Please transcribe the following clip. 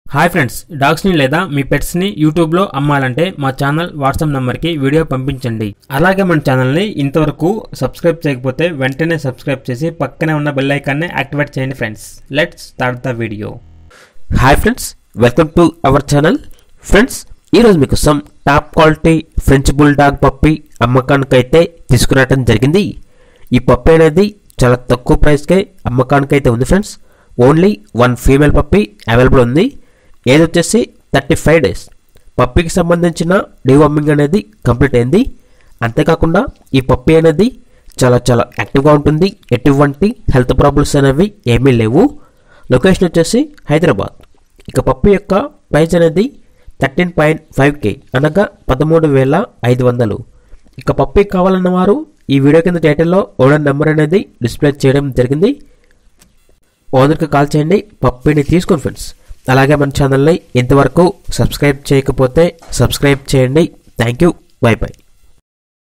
hi friends డాగ్స్ని లేదా మీ పెట్స్ని యూట్యూబ్లో అమ్మాలంటే మా ఛానల్ వాట్సాప్ నెంబర్కి వీడియో పంపించండి అలాగే మన ఛానల్ని ఇంతవరకు సబ్స్క్రైబ్ చేయకపోతే వెంటనే సబ్స్క్రైబ్ చేసి పక్కనే ఉన్న బెల్ ఐకాన్ని యాక్టివేట్ చేయండి friends let's start the video hi friends welcome to our channel friends ఈరోజు మీకు some top quality French bulldog puppy అమ్మకానికి అయితే తీసుకురావడం జరిగింది ఈ పప్పి అనేది చాలా తక్కువ ప్రైస్కే అమ్మకానికి అయితే ఉంది friends only one female puppy available ఉంది ఏది వచ్చేసి థర్టీ ఫైవ్ డేస్ పప్పికి సంబంధించిన డివార్మింగ్ అనేది కంప్లీట్ అయింది అంతేకాకుండా ఈ పప్పి అనేది చాలా చాలా యాక్టివ్గా ఉంటుంది ఎటువంటి హెల్త్ ప్రాబ్లమ్స్ అనేవి ఏమీ లేవు లొకేషన్ వచ్చేసి హైదరాబాద్ ఇక పప్పు యొక్క ప్రైస్ అనేది థర్టీన్ పాయింట్ ఫైవ్ కే అనగా పదమూడు వేల ఐదు వందలు ఇక పప్పి కావాలన్న వారు ఈ వీడియో కింద టైటిల్లో ఓనర్ నెంబర్ అనేది డిస్ప్లే చేయడం జరిగింది ఓనర్కి కాల్ చేయండి పప్పిని తీసుకోండి ఫ్రెండ్స్ అలాగే మన ఛానల్ని ఇంతవరకు సబ్స్క్రైబ్ చేయకపోతే సబ్స్క్రైబ్ చేయండి థ్యాంక్ యూ బై బై